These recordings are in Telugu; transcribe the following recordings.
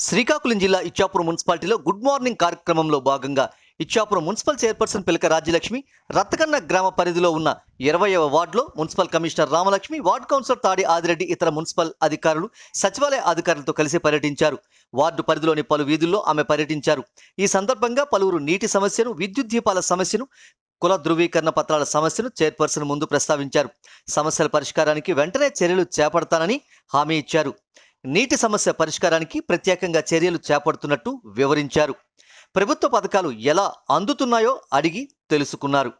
శ్రీకాకుళం జిల్లా ఇచ్చాపురం మున్సిపాలిటీలో గుడ్ మార్నింగ్ కార్యక్రమంలో భాగంగా ఇచ్చాపురం మున్సిపల్ చైర్పర్సన్ పిలక రాజ్యలక్ష్మి రత్తకన్న గ్రామ పరిధిలో ఉన్న ఇరవైవ వార్డులో municipal commissioner Ramalakshmi ward councillor Tadi Adireddy ఇతర మున్సిపల్ అధికారులు సచివాలయ అధికారులతో కలిసి పర్యటించారు వార్డు పరిధిలోని పలు వీధుల్లో ఆమె పర్యటించారు ఈ సందర్భంగా పలువురు నీటి సమస్యను విద్యుత్ దీపాల సమస్యను కుల ధృవీకరణ పత్రాల సమస్యను చైర్పర్సన్ ముందు ప్రస్తావించారు సమస్యల పరిష్కారానికి వెంటనే చర్యలు చేపడతానని హామీ ఇచ్చారు నీటి సమస్య పరిష్కారానికి ప్రత్యేకంగా చర్యలు చేపడుతున్నట్టు వివరించారు ప్రభుత్వ పథకాలు ఎలా అందుతున్నాయో అడిగి తెలుసుకున్నారు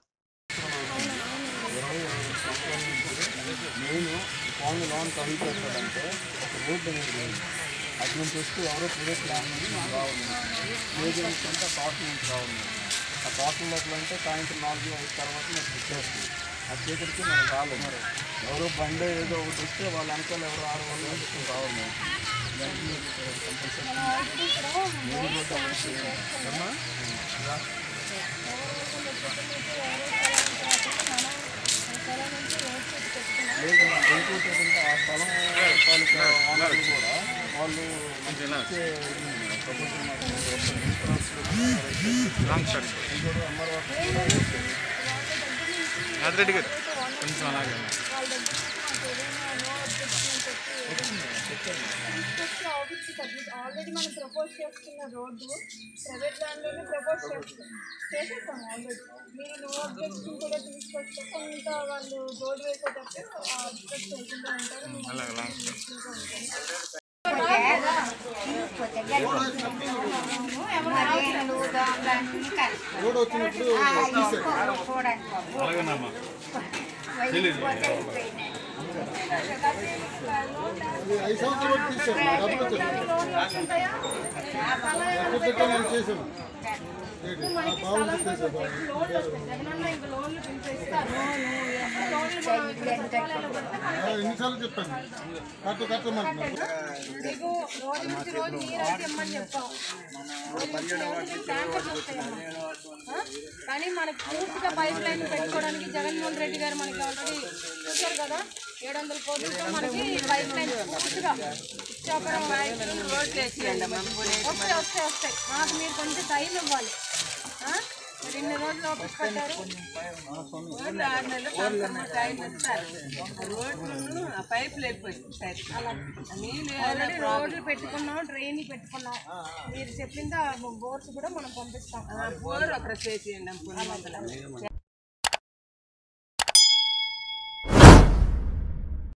మెయిన్ ఫోన్ లోన్ కవి చేస్తాడంటే ఒక రోడ్డు అనేది లేదు అటు నుంచి వస్తూ ఎవరో పూరే ప్లాన్ నుంచి మనం రావాలి ఏజెన్సీ అంతా తోటల నుంచి రావాలి ఆ తోటల లోపల అంటే సాయంత్రం నాలుగు ఐదు తర్వాత మనకు వచ్చేస్తుంది ఆ చీకటికి మనం రాలేదు మరి ఎవరో బండి ఏదో ఒకటి వస్తే వాళ్ళ వెనకాల ఎవరు ఆడవాళ్ళు వేసుకుని రావాలి మేము దానికి మీరు కంపల్సరీ మెయిన్ రోడ్డు అవసరం అమ్మా రా. లేదు ఇంకోటి ఏంటంటే ఆ స్థలం తాలూకా ఓనర్లు కూడా వాళ్ళు మనకి ఇచ్చే ఇది ప్రభుత్వం మాకు ఇన్సూరెన్స్ ఇంకోటి ఎంఆర్ఓ యాదిరెడ్డి గారు కొంచెం అలాగే ఆల్రెడీ మనం ప్రపోజ్ చేస్తున్న రోడ్డు ప్రైవేట్ ల్యాండ్లోనే ప్రపోజ్ చేస్తాం చేసేసాం ఆల్రెడీ మీరు నో అబ్జెక్షన్ కూడా తీసుకొస్తే కొంత వాళ్ళు రోడ్డు వేసేటప్పుడు అబ్జెక్ట్ చేయకుండా ఉంటారు మేము తీసుకుంటూ ఉంటాం. రోడ్ వచ్చినప్పుడు అది ఐదు సంవత్సరాలు బట్టి తీసాం డబ్బులు వచ్చేసాం ఎప్పుడు పెట్టా నేను చేసాను ఏంటి? ఆ బాగుంది చేసాను జగనన్న ఇంక లోన్లు పిలిపిస్తారు లోన్లు మనం ఎన్నిసార్లు చెప్పాను కట్ట కట్టమంటున్నాను మీకు రోజు నుంచి రోజు నీరు అయితే ఇమ్మని చెప్పాం రోజు నుంచి రోజు ట్యాంకర్స్ వస్తాయమ్మా. ఆ? కానీ మనకి పూర్తిగా పైప్ లైన్ పెట్టుకోవడానికి జగన్మోహన్ రెడ్డి గారు మనకి ఆల్రెడీ చూశారు కదా ఏడు వందల కోట్లతో మనకి పైప్ లైన్ పూర్తిగా ఇచ్చాపురం వస్తాయి వస్తాయి వస్తాయి మాకు మీరు కొంచెం టైం ఇవ్వాలి ఆ? మరి ఇన్ని రోజులు ఓపిక పట్టారు ఆల్రెడీ రోడ్లు పెట్టుకున్నాం డ్రైన్ పెట్టుకున్నాం మీరు చెప్పింది ఆ బోర్స్ కూడా మనం పంపిస్తాం